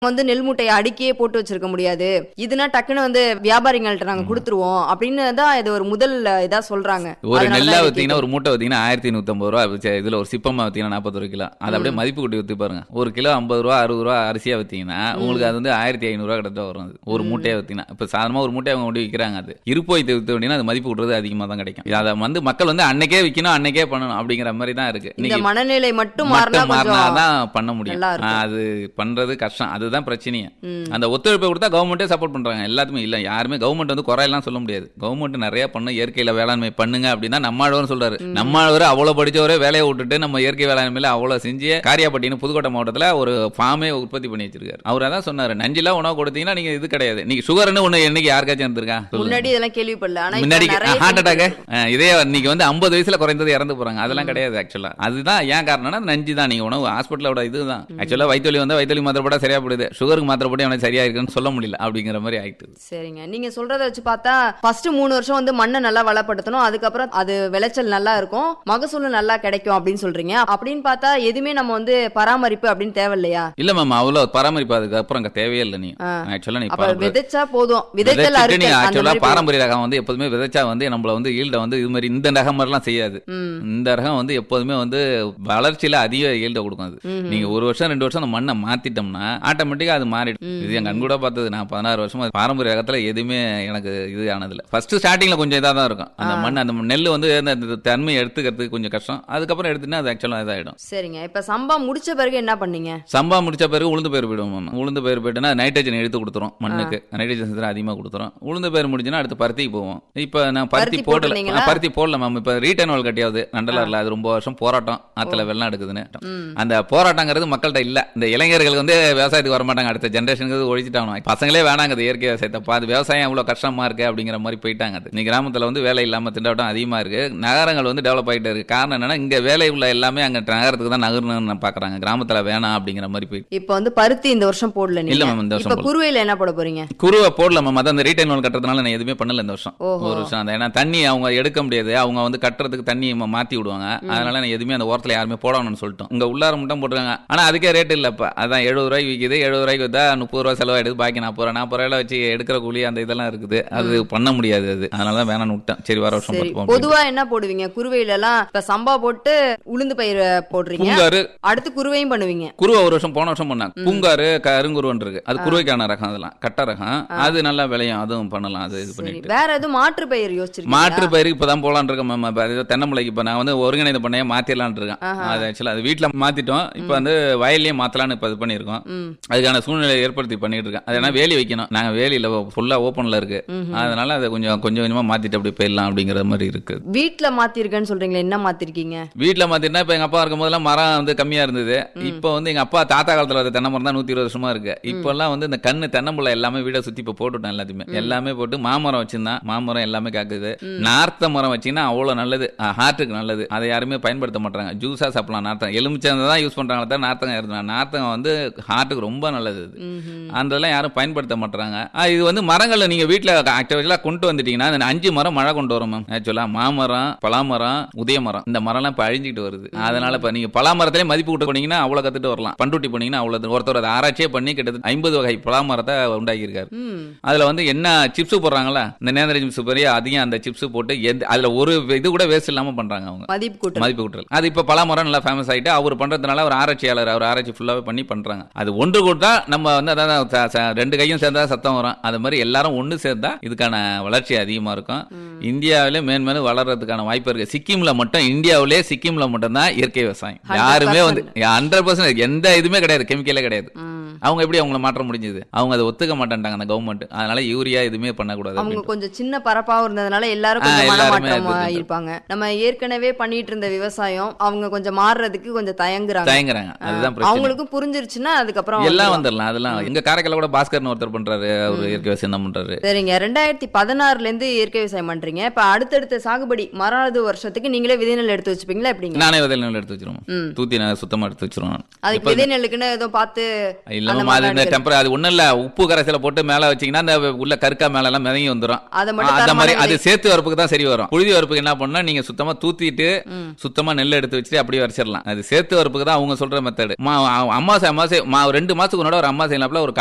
வந்து நெல் மூட்டையை அடுக்கியே போட்டு வச்சிருக்க முடியாது இதுனா டக்குன்னு வந்து வியாபாரிகள்ட்ட நாங்க கொடுத்துருவோம் அப்படின்னு தான் இது ஒரு முதல் இதா சொல்றாங்க ஒரு அதனால நெல்லா தான் இதை வித்தீங்கன்னா ஒரு மூட்டை வித்தீங்கன்னா ஆயிரத்தி நூத்தம்பது ரூபா வச்சு இதுல ஒரு சிப்பமா வித்தீங்கன்னா நாற்பது கிலோ அதை அப்படியே மதிப்பு கூட்டி வித்து பாருங்க ஒரு கிலோ ஐம்பது ரூபா அறுபது ரூபா அரிசியா வித்தீங்கன்னா உங்களுக்கு அது வந்து ஆயிரத்தி ஐநூறு ரூபா கிட்ட வரும் அது. ஒரு மூட்டையா வித்தீங்கன்னா இப்ப சாதாரணமா ஒரு மூட்டையை அவங்க கொண்டு விற்கிறாங்க அது இருப்போய் வித்து அப்படின்னா அது மதிப்பு கூட்டுறது அதிகமா தான் கிடைக்கும் அதை வந்து மக்கள் வந்து அன்னைக்கே விற்கணும் அன்னைக்கே பண்ணணும் அப்படிங்கிற மாதிரி தான் இருக்கு இந்த இன்னைக்கு மனநிலை மட்டும் மாறினா மட்டும் மாறினா கொஞ்சம் தான் பண்ண முடியும் நல்லா இருக்கும். ஆ, அது பண்றது கஷ்டம் அதுதான் பிரச்சனையே ம். அந்த ஒத்துழைப்பை கொடுத்தா கவர்மெண்ட்டே சப்போர்ட் பண்றாங்க எல்லாத்துமே இல்ல யாருமே கவர்மெண்ட் வந்து குறையெல்லாம் சொல்ல முடியாது கவர்மெண்ட் நிறைய பண்ண இயற்கையில வேளாண்மை பண்ணுங்க அப்படின்னா நம்மாழ்வார் சொல்றாரு நம்மாழ்வார் அவ்வளவு படிச்சவரே வேலையை விட்டுட்டு நம்ம இயற்கை வேளாண்மையில அவ்வளவு செஞ்சு காரியாப்பட்டினம் புதுக்கோட்டை மாவட்டத்துல ஒரு ஃபார்மே உற்பத்தி பண்ணி வச்சிருக்காரு அவர் அதான் சொன்னாரு நஞ்சிலாம் உணவு கொடுத்தீங்கன்னா நீங்க இது கிடையாது நீங்க சுகர்னு ஒண்ணு என்னைக்கு யாருக்காச்சும் இருந்திருக்கா சொல்லுங்க. முன்னாடி இதெல்லாம் கேள்விப்படல ஆனா இப்ப முன்னாடி நிறைய ஹார்ட் அட்டாக் இதே இன்னைக்கு வந்து ஐம்பது வயசுல குறைந்தது இறந்து போறாங்க அதெல்லாம் கிடையாது ஆக்சுவலா அதுதான் ஏன் காரணம்னா நஞ்சு தான் நீங்க உணவு ஹாஸ்பிட்டலோட இதுதான் ஆக்சுவலா வயிற்றுவலி வந்து வயிற்றுவலி மாத்திரை போட்டா சரியா போடுது சுகருக்கு மாத்திரை போட்டு அவனுக்கு சரியா இருக்குன்னு சொல்ல முடியல அப்படிங்கிற மாதிரி ஆயிட்டு சரிங்க நீங்க சொல்றத வச்சு பார்த்தா ஃபர்ஸ்ட் மூணு வருஷம் வந்து மண்ணை நல்லா வளப்படுத்தணும் அதுக்கப்புறம் அது விளைச்சல் நல்லா இருக்கும் மகசூலும் நல்லா கிடைக்கும் அப்படின்னு சொல்றீங்க அப்படின்னு பார்த்தா எதுவுமே நம்ம வந்து பராமரிப்பு அப்படின்னு தேவையில்லையா இல்ல மேம் அவ்வளவு பராமரிப்பு அதுக்கு அப்புறம் அங்க தேவையே இல்லை நீ ஆ. ஆக்சுவலா நீ அப்ப பாரம்பரிய- விதைச்சா போதும் விதைத்தல் விதைச்சிட்டு நீ அறுத்தல் அந்த ஆக்சுவலா மாதிரி போதும். பாரம்பரிய ரகம் வந்து எப்போதுமே விதைச்சா வந்து நம்மள வந்து ஈல்ட வந்து இது மாதிரி இந்த ரகம் மாதிரிலாம் செய்யாது ம். இந்த ரகம் வந்து எப்போதுமே வந்து வளர்ச்சியில அதிக ஈல்ட கொடுக்கும் அது ம்ஹும். நீங்க ஒரு வருஷம் ரெண்டு வருஷம் அந்த மண்ணை மாத்திட்டோம்னா ஆட்டோமேட்டிக்கா அது மாறிடும் இது என் கண் கூட பார்த்தது நான் பதினாறு வருஷமா பாரம்பரிய ரகத்துல எதுவுமே எனக்கு இது ஆனதில்ல ஃபர்ஸ்ட் ஸ்டார்டிங்ல கொஞ்சம் இதா தான் இருக்கும் அந்த மண் அந்த நெல் வந்து அந்த அந்த தன்மையை எடுத்துக்கிறதுக்கு கொஞ்சம் கஷ்டம் அதுக்கப்புறம் எடுத்துனா அது ஆக்சுவலா இதாயிடும் சரிங்க இப்ப சம்பா முடிச்ச பிறகு என்ன பண்ணீங்க சம்பா முடிச்ச பிறகு உளுந்து பயிர் போயிடுவோம் மாமா. உளுந்து பயிர் போயிட்டுனா நைட்ரஜன் எடுத்து கொடுத்துரும் மண்ணுக்கு நைட்ரஜன் சத்து அதிகமாக கொடுத்துரும் உளுந்து பயிர் முடிஞ்சுன்னா அடுத்து பருத்திக்கு போவோம் இப்போ நான் பருத்தி பருத்தி போடல போட்டிருந்தீங்களா? ஆ, பருத்தி போடல மேம் இப்போ ரீட்டர்னல் கட்டியாவது நண்டலாரில் அது ரொம்ப வருஷம் போராட்டம் ஆத்துல வெள்ளம் எடுக்குதுன்னு ம். அந்த போராட்டங்கிறது மக்கள்கிட்ட இல்ல இந்த இளைஞர்கள் வந்து விவசாயத்துக்கு வர மாட்டாங்க அடுத்த ஜென்ரேஷனுக்கு ஒழிச்சிட்டாங்க பசங்களே வேணாங்க அது இயற்கை விவசாயத்தை பா, அது விவசாயம் எவ்வளவு கஷ்டமா இருக்கு அப்படிங்கிற மாதிரி போயிட்டாங்க அது நீ கிராமத்துல வந்து வேலை இல்லாம திண்டாட்டம் அதிகமா இருக்கு நகரங்கள் வந்து டெவலப் ஆயிட்டே இருக்கு காரணம் என்னன்னா இங்க வேலை உள்ள எல்லாமே அங்க நகரத்துக்கு தான் நகரணும்னு பாக்குறாங்க கிராமத்துல வேணாம் அப்படிங்கிற மாதிரி போயிட்டு இப்ப வந்து பருத்தி இந்த வருஷம் போடல இல்ல நீங்க மேம் இந்த வருஷம் இப்ப போடல. குருவையில என்ன போட போறீங்க குருவை போடல மேம் அதான் அந்த ரீட்டைன் லோன் கட்டுறதுனால நான் எதுவுமே பண்ணல இந்த வருஷம் ஓஹோ. ஒரு வருஷம் அந்த ஏன்னா தண்ணி அவங்க எடுக்க முடியாது அவங்க வந்து கட்டுறதுக்கு தண்ணி ம- மாத்தி விடுவாங்க அதனால நான் எதுவுமே அந்த ஓரத்துல யாருமே போடணும்னு சொல்லிட்டோம் இங்க உள்ளார மட்டும் போட்டுருக்காங்க ஆனா அதுக்கே ரேட் இல்ல இப்ப அதான் எழுபது ரூபாய்க்கு விக்குது எழுபது ரூபாய்க்கு வித்தா முப்பது ரூபா செலவாயிடுது பாக்கி நாற்பது ரூபா நாற்பது ரூபாயில வச்சு எடுக்கிற கூலி அந்த இதெல்லாம் இருக்குது அது பண்ண முடியாது அது அதனால தான் வேணாம்னு விட்டேன் சரி வர வருஷம் சரி பார்ப்போம் அப்படின்னு. பொதுவா என்ன போடுவீங்க குருவையில எல்லாம் இப்ப சம்பா போட்டு உளுந்து பயிர் போடுறீங்க பூங்காரு அடுத்து குருவையும் பண்ணுவீங்க குருவை ஒரு வருஷம் போன வருஷம் பண்ணாங்க பூங்காரு கருங்குருவன் இருக்கு அது குருவைக்கான ரகம் அதெல்லாம் கட்ட ரகம் அது நல்லா விளையும் அதுவும் பண்ணலாம் அது இது சரி பண்ணிட்டு வேற எதுவும் மாற்று பயிர் யோசிச்சிருக்கீங்க மாற்று பயிருக்கு இப்பதான் போலான் இருக்கேன் மேம் இப்ப அது தென்னம்பிள்ளைக்கு இப்ப நான் வந்து ஒருங்கிணைந்த பண்ணைய மாத்திரலான் இருக்கேன் அது ஆக்சுவலா அது வீட்டுல மாத்திட்டோம் இப்ப வந்து வயல்லயே மாத்தலாம்னு இப்ப இது பண்ணிருக்கோம் ம் அதுக்கான சூழ்நிலை ஏற்படுத்தி பண்ணிட்டு இருக்கேன் அது ஏன்னா வேலி வைக்கணும் நாங்க வேலியில ஃபுல்லா ஓப்பன்ல இருக்கு அதனால அதை கொஞ்சம் கொஞ்சம் கொஞ்சமா மாத்திட்டு அப்படி போயிடலாம் அப்படிங்கிற மாதிரி இருக்கு வீட்ல மாத்திருக்கேன்னு சொல்றீங்களே என்ன மாத்திருக்கீங்க வீட்டுல மாத்திட்டா இப்ப எங்க அப்பா இருக்கும் போதெல்லாம் மரம் வந்து கம்மியா இருந்தது இப்போ வந்து எங்க அப்பா தாத்தா காலத்துல வந்த தென்னை மரம் தான் நூத்தி இருபது வருஷமா இருக்கு இப்பெல்லாம் வந்து இந்த கண்ணு தென்னம்புள்ள எல்லாமே வீட சுத்தி இப்ப போட்டுட்டோம் எல்லாத்தையுமே எல்லாமே போட்டு மாமரம் வச்சிருந்தான் மாமரம் எல்லாமே காக்குது நார்த்த மரம் வச்சீங்கன்னா அவ்வளவு நல்லது ஹார்ட்டுக்கு நல்லது அதை யாருமே பயன்படுத்த மாட்டாங்க ஜூஸா சாப்பிடலாம் நார்த்தம் எலுமிச்சை தான் யூஸ் பண்றாங்களே தான் நார்த்தங்க இருந்தாங்க நார்த்தங்க வந்து ஹார்ட்டுக்கு ரொம்ப நல்லது அது ம்ஹும். அதெல்லாம் யாரும் பயன்படுத்த மாட்டாங்க இது வந்து மரங்களை நீங்க வீட்டுல ஆக்சுவலா கொண்டு வந்துட்டீங்கன்னா இந்த அஞ்சு மரம் மழை கொண்டு வரும் மேம் ஆக்சுவலா மாமரம் பலாமரம் உதய மரம் இந்த மரம்லாம் இப்ப அழிஞ்சிட்டு வருது அதனால இப்ப நீங்க பலாமரத்திலே மதிப்பு விட்டு போனீங்கன்னா அவ்வளவு கத்துட்டு வரலாம் பண்ருட்டி போனீங்கன்னா அவ்வளவு ஒருத்தர் அதை ஆராய்ச்சியே பண்ணி கிட்டத்தட்ட ஐம்பது வகை பலாமரத்தை உண்டாக்கி இருக்காரு ம் அதுல வந்து என்ன சிப்ஸ் போடுறாங்களா இந்த நேந்திர சிப்ஸ் பெரிய அதிகம் அந்த சிப்ஸ் போட்டு எந்த அதுல ஒரு இது கூட வேஸ்ட் இல்லாம பண்றாங்க அவங்க மதிப்பு கூட்டல் மதிப்பு கூட்டல் அது இப்ப பல மரம் நல்லா ஃபேமஸ் ஆயிட்டு அவர் பண்றதுனால ஒரு ஆராய்ச்சியாளர் அவர் ஆராய்ச்சி ஃபுல்லாவே பண்ணி பண்றாங்க அது ஒன்று கூட்டா நம்ம வந்து அதான் ச- ச- ரெண்டு கையும் சேர்ந்தா சத்தம் வரும் அது மாதிரி எல்லாரும் ஒண்ணு சேர்ந்தா இதுக்கான வளர்ச்சி அதிகமா இருக்கும் இந்தியாவிலே மேன்மேலும் வளர்றதுக்கான வாய்ப்பு இருக்கு சிக்கிம்ல மட்டும் இந்தியாவிலே சிக்கிம்ல மட்டும் தான் இயற்கை விவசாயம் யாருமே வந்து ஹண்ட்ரட் பர்சன்ட் எந்த இதுவுமே கிடையாது கெமிக்கலே கிடையாது ம். அவங்க எப்படி அவங்கள மாற்ற முடிஞ்சது அவங்க அதை ஒத்துக்க மாட்டேன்ட்டாங்க அந்த கவர்மெண்ட் அதனால யூரியா எதுவுமே பண்ணக்கூடாது அவங்க அப்படின்ட்டு. கொஞ்சம் சின்ன பரப்பாவும் இருந்ததுனால எல்லாரும் ஆ, கொஞ்சம் எல்லாருமே மனமாற்றமா அது இது. இருப்பாங்க நம்ம ஏற்கனவே பண்ணிட்டு இருந்த விவசாயம் அவங்க கொஞ்சம் மாறுறதுக்கு கொஞ்சம் தயங்குறாங்க தயங்குறாங்க அதுதான் பிரச்சனை அவங்களுக்கும் புரிஞ்சிருச்சுன்னா அதுக்கப்புறம் எல்லாம் வந்துருவாங்க. வந்துடலாம் அதெல்லாம் எங்க காரைக்கால கூட பாஸ்கர்னு ஒருத்தர் பண்றாரு அவர் இயற்கை விவசாயம் தான் பண்றாரு சரிங்க ரெண்டாயிரத்தி பதினாறுல இருந்து இயற்கை விவசாயம் பண்றீங்க இப்ப அடுத்தடுத்த சாகுபடி மறாவது வருஷத்துக்கு நீங்களே விதை நெல் எடுத்து வச்சுப்பீங்களா எப்படிங்க நானே விதை நெல் எடுத்து வச்சிருவோம் ம். தூத்தி நான் சுத்தமா எடுத்து வச்சிருவோம் அதுக்கு விதை நெல்லுக்குன்னு ஏதோ பார்த்து இல்ல நம்ம மாதிரி அது இந்த எடுக்கிறது. டெம்பர் அது ஒண்ணும் இல்ல உப்பு கரைசல போட்டு மேல வச்சீங்கன்னா அந்த உள்ள கற்கா மேல எல்லாம் மிதங்கி வந்துரும் அதை மட்டும் அந்த தரமான மாதிரி அது விதை- சேர்த்து வரப்புக்கு தான் சரி வரும் புழுதி வரப்புக்கு என்ன பண்ணா நீங்க சுத்தமா தூத்திட்டு சுத்தமா நெல் எடுத்து வச்சுட்டு அப்படியே வரைச்சிடலாம் அது சேர்த்து வரப்புக்கு தான் அவங்க சொல்ற மெத்தடு அம்மாசை அம்மாசை மா- ரெண்டு மாசத்துக்கு முன்னாடி ஒரு அம்மா செய்யலாம்ல ஒரு